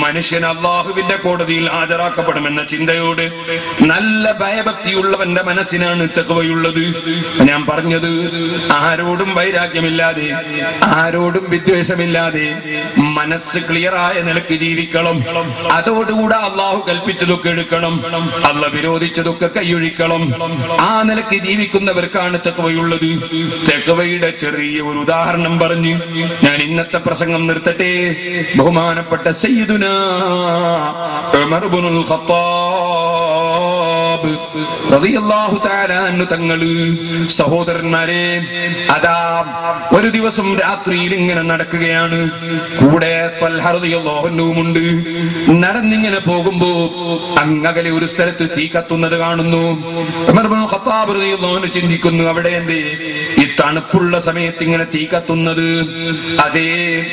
മനുഷ്യൻ അള്ളാഹുവിന്റെ കോടതിയിൽ ഹാജരാക്കപ്പെടുമെന്ന ചിന്തയോട് നല്ല ഭയഭക്തിയുള്ളവന്റെ മനസ്സിനാണ് തെക്കുവയുള്ളത് ഞാൻ പറഞ്ഞത് ആരോടും വൈരാഗ്യമില്ലാതെ ആരോടും വിദ്വേഷമില്ലാതെ മനസ്സ് ക്ലിയറായ നിലക്ക് ജീവിക്കണം അതോടുകൂടെ അള്ളാഹു കൽപ്പിച്ചതൊക്കെ എടുക്കണം അല്ല വിരോധിച്ചതൊക്കെ കൈയൊഴിക്കണം ആ നിലക്ക് ജീവിക്കുന്നവർക്കാണ് തെക്കുവയുള്ളത് തെക്കുവയുടെ ചെറിയ ഒരു ഉദാഹരണം പറഞ്ഞ് ഞാൻ ഇന്നത്തെ പ്രസംഗം നിർത്തട്ടെ ബഹുമാനപ്പെട്ട സയ്യിദുന ഉമർ ഇബ്നുൽ ഖത്താബ് റളിയല്ലാഹു തആല അൻഹു തങ്ങള് സഹോദരന്മാരെ അതാ ഒരു ദിവസം രാത്രിയിൽ ഇങ്ങനെ നടക്കുകയാണ് കൂടെ ത്വൽഹ റളിയല്ലാഹു അൻഹുമുണ്ട് നടന്നിങ്ങനെ പോകുമ്പോ അങ്ങകലെ ഒരു സ്ഥലത്ത് തീ കത്തുന്നത് കാണുന്നു ഉമർ ഇബ്നുൽ ഖത്താബ് റളിയല്ലാഹു അൻഹു ചിന്തിക്കുന്നു അവിടെ എന്തേ ഈ തണുപ്പുള്ള സമയത്ത് ഇങ്ങനെ തീ കത്തുന്നത് അതേ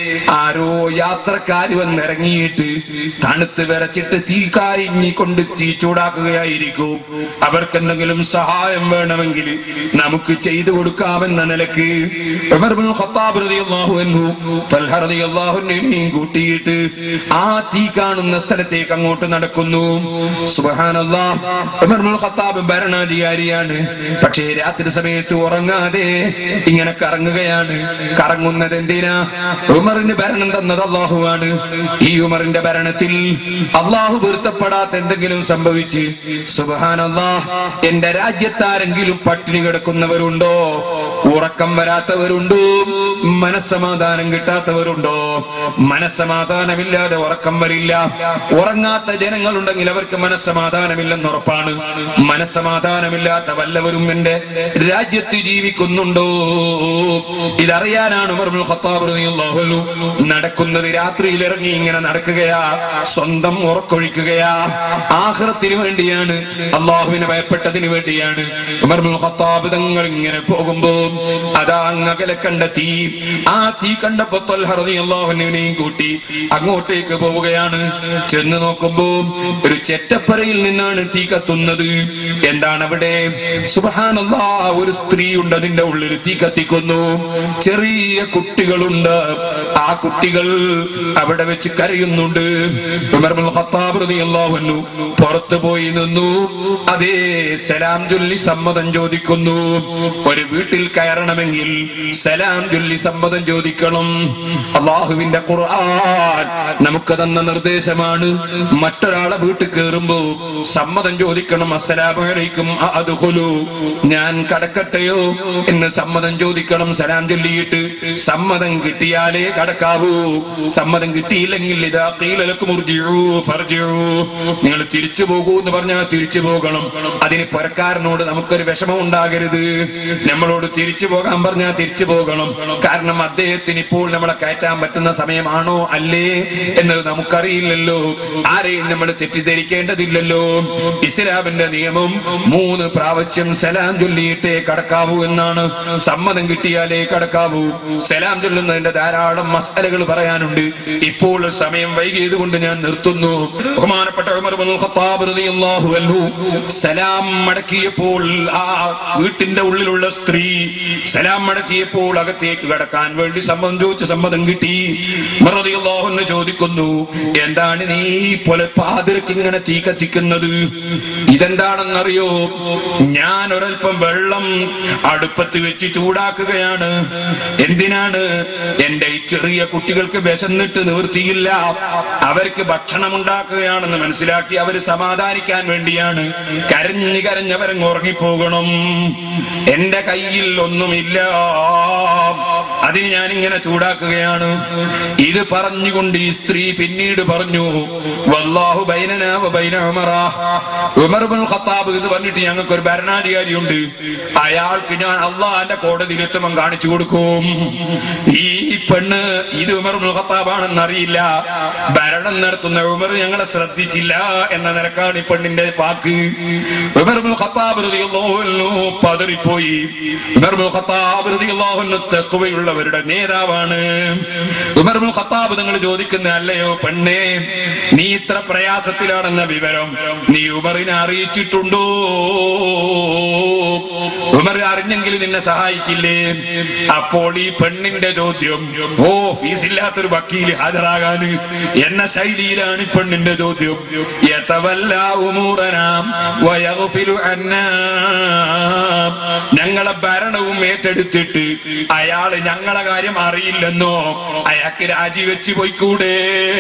ആരോ യാത്രക്കാര് വന്നിറങ്ങിയിട്ട് തണുത്ത് വിറച്ചിട്ട് തീ കായിഞ്ഞിക്കൊണ്ട് തീ ചൂടാക്കുകയായിരിക്കും അവർക്ക് എന്തെങ്കിലും സഹായം വേണമെങ്കിൽ നമുക്ക് ചെയ്തു കൊടുക്കാമെന്ന നിലക്ക് ഉമർ ഇബ്നുൽ ഖത്താബ് റളിയല്ലാഹു അൻഹു തൽഹ റളിയല്ലാഹു അൻഹുവിനെയും കൂട്ടിയിട്ട് ആ തീ കാണുന്ന സ്ഥലത്തേക്ക് അങ്ങോട്ട് നടക്കുന്നു സുബ്ഹാനല്ലാഹ് ഉമർ ഇബ്നുൽ ഖത്താബ് ഭരണാധികാരിയാണ് പക്ഷേ രാത്രി സമയത്ത് ഉറങ്ങാതെ ഇങ്ങനെ കറങ്ങുകയാണ് കറങ്ങുന്നത് എന്തിനാ ഉമറിന് ഭരണം തന്നത് അള്ളാഹുവാണ് ഈ ഉമറിന്റെ ഭരണത്തിൽ അള്ളാഹു പൊരുത്തപ്പെടാത്ത എന്തെങ്കിലും സംഭവിച്ച് സുബഹാനല്ലാ എന്റെ രാജ്യത്താരെങ്കിലും പട്ടിണി കിടക്കുന്നവരുണ്ടോ ഉറക്കം വരാത്തവരുണ്ടോ മനസ്സമാധാനം കിട്ടാത്തവരുണ്ടോ മനസ്സമാധാനമില്ലാതെ ഉറക്കം വരില്ല ഉറങ്ങാത്ത ജനങ്ങളുണ്ടെങ്കിൽ അവർക്ക് മനസ്സമാധാനമില്ലെന്ന് ഉറപ്പാണ് മനസ്സമാധാനമില്ലാത്ത വല്ലവരും എന്റെ രാജ്യത്ത് ജീവിക്കുന്നുണ്ടോ ഇതറിയാനാണ് ഉമർ ഇബ്നുൽ ഖത്താബ് റളിയല്ലാഹു അൻഹു നടക്കുന്നത് രാത്രിയിൽ ഇറങ്ങി ഇങ്ങനെ നടക്കുകയാ സ്വന്തം ഉറക്കൊഴിക്കുകയാ ആഖിറത്തിന് വേണ്ടിയാണ് അള്ളാഹുവിനെ ഭയപ്പെട്ടതിന് വേണ്ടിയാണ് ഉമർ ഇബ്നുൽ ഖത്താബ് തങ്ങൾ ഇങ്ങനെ പോകുമ്പോ അതാ അങ്ങകലെ കണ്ട തീ ആ തീ കണ്ടപ്പോ ത്വൽഹ റളിയല്ലാഹു അൻഹുവിനെയും കൂട്ടി അങ്ങോട്ടേക്ക് പോവുകയാണ് ചെന്ന് നോക്കുമ്പോ ഒരു ചെറ്റപ്പരയിൽ നിന്നാണ് തീ കത്തുന്നത് എന്താണ് അവിടെ സുബഹാനല്ലാ ഒരു സ്ത്രീ ഉണ്ട് അതിന്റെ ഉള്ളിൽ തീ കത്തിക്കുന്നു ചെറിയ കുട്ടികളുണ്ട് ആ കുട്ടികൾ അവിടെ വെച്ച് കരയുന്നുണ്ട് ഉമർ ഇബ്നുൽ ഖത്താബ് റളിയല്ലാഹു അൻഹു പുറത്തു പോയി നിന്നു അതേ സലാം ചൊല്ലി സമ്മതം ചോദിക്കുന്നു ഒരു വീട്ടിൽ കയറണമെങ്കിൽ സലാം ചൊല്ലി സമ്മതം ചോദിക്കണം അള്ളാഹുവിന്റെ ഖുർആൻ നമുക്ക് തന്ന നിർദ്ദേശമാണ് മറ്റൊരാളെ വീട്ടിൽ കയറുമ്പോ സമ്മതം ചോദിക്കണം അസ്സലാമു അലൈക്കും അദ്ഖുലു ഞാൻ കടക്കട്ടെയോ എന്ന് സമ്മതം ചോദിക്കണം സലാം ചൊല്ലിയിട്ട് സമ്മതം കിട്ടിയാലേ കടക്കാവൂ സമ്മതം കിട്ടിയില്ലെങ്കിൽ ഇതാ കീലലക്കും നിങ്ങൾ തിരിച്ചു പോകൂ എന്ന് പറഞ്ഞാൽ തിരിച്ചു പോകണം അതിന് പുരക്കാരനോട് നമുക്കൊരു വിഷമം ഉണ്ടാകരുത് നമ്മളോട് തിരിച്ചു പോകാൻ പറഞ്ഞാൽ തിരിച്ചു പോകണം കാരണം അദ്ദേഹത്തിന് ഇപ്പോൾ നമ്മളെ കയറ്റാൻ പറ്റുന്ന സമയമാണോ അല്ലേ എന്നത് നമുക്കറിയില്ലല്ലോ ആരെയും നമ്മൾ തെറ്റിദ്ധരിക്കേണ്ടതില്ലല്ലോ ഇസ്ലാമിന്റെ നിയമം മൂന്ന് പ്രാവശ്യം സലാം ചൊല്ലിയിട്ടേ കടക്കാവൂ എന്നാണ് സമ്മതം കിട്ടിയാലേ കടക്കാവൂ സലാം ചൊല്ലുന്നതിന്റെ ധാരാളം മസാലകൾ പറയാനുണ്ട് ഇപ്പോൾ സമയം വൈകിയത് കൊണ്ട് ഞാൻ നിർത്തുന്നു ബഹുമാനപ്പെട്ട ഉമർ ഇബ്നുൽ ഖത്താബ് റളിയല്ലാഹു അൻഹു സലാം മടക്കിയപ്പോൾ ആ വീട്ടിന്റെ ഉള്ളിലുള്ള സ്ത്രീ സലാം മടക്കിയപ്പോൾ അകത്തേക്ക് കടക്കാൻ വേണ്ടി സമ്മതം ചോദിച്ച സമ്മതം കിട്ടി ഉമർ റളിയല്ലാഹു അൻഹു ചോദിക്കുന്നു എന്താണ് നീ പോലെ പാതിരക്ക് ഇങ്ങനെ തീ കത്തിക്കുന്നത് ഇതെന്താണെന്നറിയോ ഞാൻ ഒരൽപ്പം വെള്ളം അടുപ്പത്ത് വെച്ച് ചൂടാക്കുകയാണ് എന്തിനാണ് എന്റെ ഈ ചെറിയ കുട്ടികൾക്ക് വിശന്നിട്ട് നിവൃത്തിയില്ല അവർക്ക് ഭക്ഷണം ഉണ്ടാക്കുകയാണെന്ന് മനസ്സിലാക്കി അവര് സമാധാനിക്കാൻ വേണ്ടിയാണ് കരഞ്ഞ് കരഞ്ഞവരങ്ങ് ഉറങ്ങിപ്പോകണം എന്റെ കയ്യിൽ ഒന്നുമില്ല അതിന് ഞാൻ ഇങ്ങനെ ചൂടാക്കുകയാണ് ഇത് പറഞ്ഞുകൊണ്ട് ഈ സ്ത്രീ പിന്നീട് പറഞ്ഞു വല്ലാഹു ബൈനനാ വ ബൈന ഉമറ ഉമർ ഇബ്നുൽ ഖത്താബ് എന്ന് പറഞ്ഞിട്ട് ഞങ്ങൾക്ക് ഒരു ഭരണാധികാരിയുണ്ട് അയാൾക്ക് ഞാൻ അള്ളാന്റെ കോടതിയിലെത്തുമ്പം കാണിച്ചു കൊടുക്കും ഈ പെണ്ണ് ഇത് ഉമർ ഇബ്നുൽ ഖത്താബാണെന്ന് അറിയില്ല ഭരണം നടത്തുന്ന ഉമർ ഞങ്ങളെ ശ്രദ്ധിച്ചില്ല എന്ന നിലക്കാണ് ഈ പെണ്ണിന്റെ വാക്ക് ഉമർ ഇബ്നുൽ ഖത്താബ് റളിയല്ലാഹു അൻഹു പതറിപ്പോയി ഉമർ ഇബ്നുൽ ഖത്താബ് റളിയല്ലാഹു അൻഹു തഖ്വയുള്ളവരുടെ നേതാവാണ് ഉമർ ഇബ്നുൽ ഖത്താബ് നിങ്ങൾ ചോദിക്കുന്ന അല്ലയോ പെണ്ണേ നീ ഇത്ര പ്രയാസത്തിലാണെന്ന വിവരം നീ ഉമറിനെ അറിയിച്ചിട്ടുണ്ടോ ഉമർ അറിഞ്ഞെങ്കിൽ നിന്നെ സഹായിക്കില്ലേ അപ്പോൾ ഈ പെണ്ണിന്റെ ചോദ്യം ഓ ഫീസില്ലാത്തൊരു വക്കീല് ഹാജരാകാൻ എന്ന ശൈലിയിലാണ് ഈ പെണ്ണിന്റെ ചോദ്യം യതവല്ല ഉമൂറനാം വയഗ്ഫിരു അന്നാ ഞങ്ങളെ ഭരണവും ഏറ്റെടുത്തിട്ട് അയാള് ഞങ്ങളെ കാര്യം അറിയില്ലെന്നോ അയാൾക്ക് രാജിവെച്ച് പോയിക്കൂടെ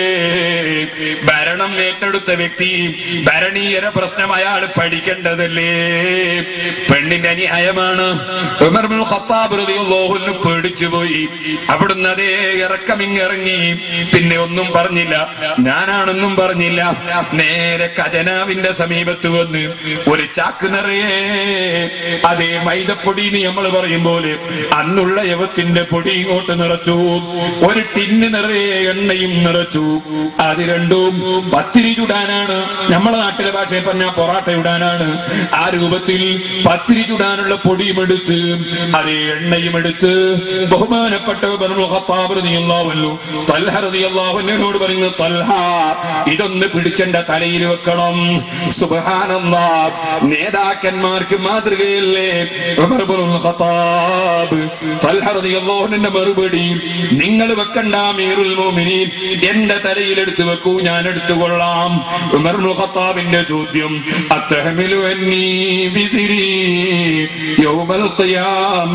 ഭരണം ഏറ്റെടുത്ത വ്യക്തി ഭരണീയര പ്രശ്നം അയാൾ പഠിക്കേണ്ടതല്ലേ പെണ്ണിന്റെ അന്യായമാണ് ഉമർ ഇബ്നുൽ ഖത്താബ് റളിയല്ലാഹു അൻഹു പേടിച്ചു പോയി അവിടുന്ന് അതേ ഇറക്കമിങ്ങിറങ്ങി പിന്നെ ഒന്നും പറഞ്ഞില്ല ഞാനാണെന്നും പറഞ്ഞില്ല നേരെ ഖജനാവിന്റെ സമീപത്ത് വന്ന് ഒരു ചാക്ക് നിറയെ അതേ മൈദപ്പൊടി എന്ന് നമ്മൾ പറയും പോലെ അന്നുള്ള യവത്തിന്റെ പൊടി ഇങ്ങോട്ട് നിറച്ചു ഒരു ടിന്ന് നിറയെ എണ്ണയും നിറച്ചു അത് രണ്ടും പത്തിരി ചുടാനാണ് നമ്മളെ നാട്ടിലെ ഭാഷയിൽ പറഞ്ഞാൽ പൊറാട്ട ഇടാനാണ് ആ രൂപത്തിൽ പത്തിരി ചുടാനുള്ള പൊടിയും എടുത്ത് അതേ എണ്ണയും എടുത്ത് ബഹുമാനപ്പെട്ട ഉമറുൽ ഖത്താബ് റളിയല്ലാഹു അൻഹു തൽഹ റളിയല്ലാഹു അൻഹുവിനോട് പറയുന്നു തൽഹ ഇതൊന്ന് പിടിച്ചെന്റെ തലയിൽ വെക്കണം സുബ്ഹാനല്ലാഹ് നേതാക്കന്മാർക്ക് മാതൃകയല്ലേ ഉമർ ഇബ്നുൽ ഖത്താബ് തൽഹ റളിയല്ലാഹു അൻഹുവിന്റെ മറുപടി നിങ്ങൾ വെക്കണ്ട അമീറുൽ മുഅ്മിനീൻ എന്റെ തലയിൽ എടുത്തു വെക്കൂ ഞാൻ എടുത്തുകൊള്ളാം ഉമർ ഇബ്നുൽ ഖത്താബിന്റെ ചോദ്യം അത്തഹമിലു അന്നീ ബിസിരി യൗമൽ ഖിയാമ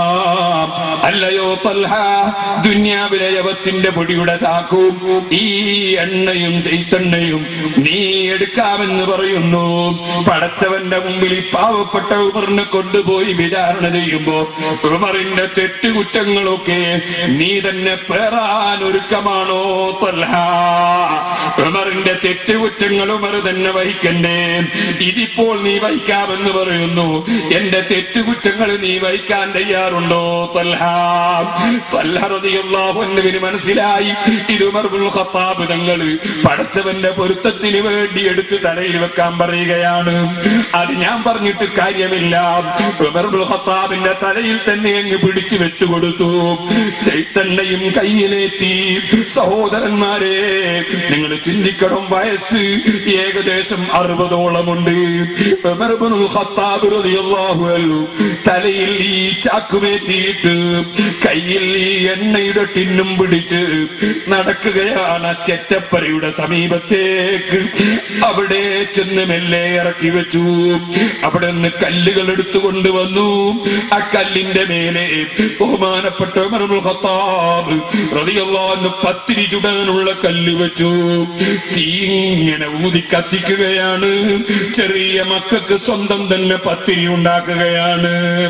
അല്ലയോ തൽഹ ദുന്യാവിലെ യവത്തിന്റെ പൊടിയുടെ ചാക്കും ഈ എണ്ണയും ചെയ്ത്തെണ്ണയും നീ എടുക്കാമെന്ന് പറയുന്നു പടച്ചവന്റെ മുമ്പിൽ ഈ പാവപ്പെട്ട ഉമറിനെ കൊണ്ടുപോയി വിചാരണ ചെയ്യുമ്പോ ഉമറിന്റെ തെറ്റുകുറ്റങ്ങളൊക്കെ നീ തന്നെ പേറാൻ ഒരുക്കമാണോ തൽഹ ഉമറിന്റെ തെറ്റുകുറ്റങ്ങൾ ഉമർ തന്നെ വഹിക്കണ്ടേ ഇതിപ്പോൾ നീ വഹിക്കാമെന്ന് പറയുന്നു എന്റെ തെറ്റുകുറ്റങ്ങൾ നീ വഹിക്കാൻ തയ്യാറുണ്ടോ തൽഹ തൽഹ റളിയല്ലാഹു അൻഹുവിന് മനസ്സിലായി ഇത് ഉമർ ഇബ്നുൽ ഖത്താബ് തങ്ങള് പടച്ചവന്റെ പൊരുത്തത്തിന് വേണ്ടി എടുത്ത് തലയിൽ വെക്കാൻ പറയുകയാണ് അത് ഞാൻ പറഞ്ഞിട്ട് കാര്യമില്ല ഉമർ ഇബ്നുൽ ഖത്താബിന്റെ തലയിൽ തന്നെ അങ്ങ് പിടിച്ചു വെച്ചു കൊടുത്തു ചൈത്തണ്ണയും കയ്യിലേറ്റി സഹോദരന്മാരെ നിങ്ങൾ ചിന്തിക്കണം വയസ്സ് ഏകദേശം അറുപതോളമുണ്ട് ഉമർ ഇബ്നുൽ ഖത്താബ് റളിയല്ലാഹു അൻഹു തലയിൽ ഈ ചാക്കുമേറ്റിയിട്ട് കയ്യിൽ ഈ എണ്ണയുടെ ടിന്നും പിടിച്ച് നടക്കുകയാണ് ആ ചെറ്റപ്പരയുടെ സമീപത്തേക്ക് അവിടെ ചെന്ന് മെല്ലെ ഇറക്കി വെച്ചു അവിടെ നിന്ന് കല്ലുകൾ എടുത്തു കൊണ്ടുവന്നു ആ കല്ലിന്റെ മേലെ ബഹുമാനപ്പെട്ട ഉമർ ഇബ്നുൽ ഖത്താബ് റളിയല്ലാഹു അൻഹു പത്തിരി ചുടാനുള്ള കല്ല് വെച്ചു തീ ഇങ്ങനെ ഊതി കത്തിക്കുകയാണ് ചെറിയ മക്കൾക്ക് സ്വന്തം തന്നെ പത്തിരി ഉണ്ടാക്കുകയാണ്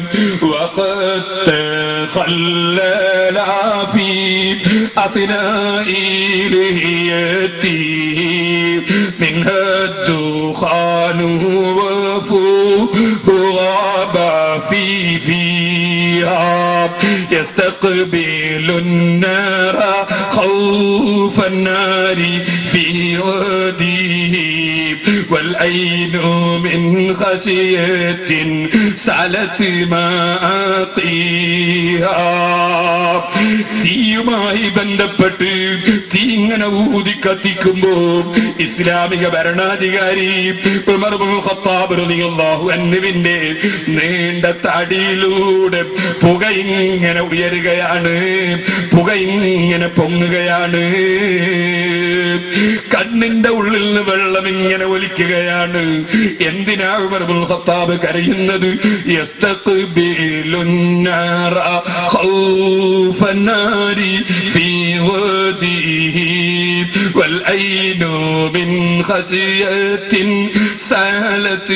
وقد تخلل في أثناء لهيته منها الدخان وفوه غاب في فيها يستقبل النار خوف النار في وديه والعين من خشية سالت മാത്തിയ തീയുമായി ബന്ധപ്പെട്ട് തീ ഇങ്ങനെ ഊതി കത്തിക്കുമ്പോ ഇസ്ലാമിക ഭരണാധികാരി ഉമർ ഇബ്നുൽ ഖത്താബ് റളിയല്ലാഹു അൻഹുവിന്റെ നീണ്ട തടിയിലൂടെ പുക ഇങ്ങനെ ഉയരുകയാണ് പുക ഇങ്ങനെ പൊങ്ങുകയാണ് കണ്ണിന്റെ ഉള്ളിൽ നിന്ന് വെള്ളം ഇങ്ങനെ ഒലിക്കുകയാണ് എന്തിനാ ഉമർ ഇബ്നുൽ ഖത്താബ് കരയുന്നത് യസ്തഖ്ബിലുൻ നാറ خوف النار في وده والعين من خشية سالت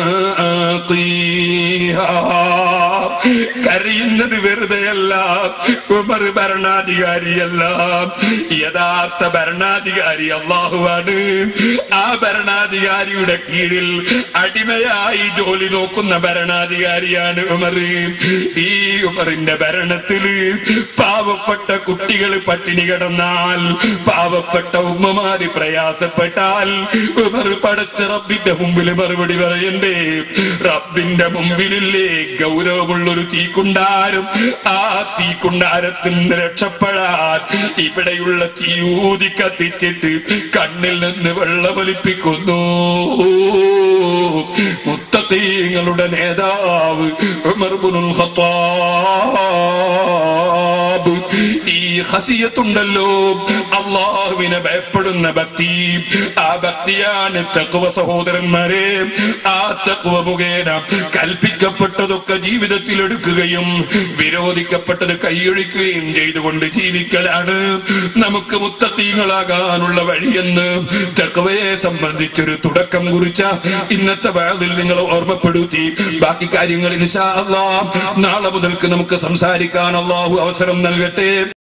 باقيها കരയുന്നത് വെറുതെയല്ല ഉമർ ഭരണാധികാരിയല്ല യഥാർത്ഥ ഭരണാധികാരി അള്ളാഹുവാണ് ആ ഭരണാധികാരിയുടെ കീഴിൽ അടിമയായി ജോലി നോക്കുന്ന ഭരണാധികാരിയാണ് ഉമർ ഈ ഉമറിന്റെ ഭരണത്തില് പാവപ്പെട്ട കുട്ടികൾ പട്ടിണി കിടന്നാൽ പാവപ്പെട്ട ഉമ്മമാര് പ്രയാസപ്പെട്ടാൽ ഉമർ പടച്ച റബ്ബിന്റെ മുമ്പിൽ മറുപടി പറയണ്ടേ റബ്ബിന്റെ മുമ്പിലില്ലേ ഗൗരവമുള്ളൊരു തീക്കുണ്ടാരം ആ തീക്കുണ്ടാരത്തിൽ നിന്ന് രക്ഷപ്പെടാൻ ഇവിടെയുള്ള തീയൂതി കത്തിച്ചിട്ട് കണ്ണിൽ നിന്ന് വെള്ളമൊലിപ്പിക്കുന്നു മുത്തീങ്ങളുടെ നേതാവ് ഉമർ ഇബ്നുൽ ഖത്താബ് ഈ ഹസിയത്തുണ്ടല്ലോ അള്ളാഹുവിനെ ഭയപ്പെടുന്ന ഭക്തി ആ ഭക്തിയാണ് തത്വ സഹോദരന്മാരെ ആ തത്വ മുഖേന കൽപ്പിക്കപ്പെട്ടതൊക്കെ ജീവിതത്തിൽ എടുക്കുകയും വിരോധിക്കപ്പെട്ടത് കൈയൊഴിക്കുകയും ചെയ്തുകൊണ്ട് ജീവിക്കലാണ് നമുക്ക് മുത്തീങ്ങളാകാനുള്ള വഴിയെന്ന് തക്വയെ സംബന്ധിച്ചൊരു തുടക്കം കുറിച്ച ഇന്നത്തെ വാതിൽ നിങ്ങൾ ഓർമ്മപ്പെടുത്തി ബാക്കി കാര്യങ്ങൾ ഇൻഷാ അല്ലാ നാളെ മുതൽക്ക് നമുക്ക് സംസാരിക്കാൻ അള്ളാഹു അവസരം നൽകട്ടെ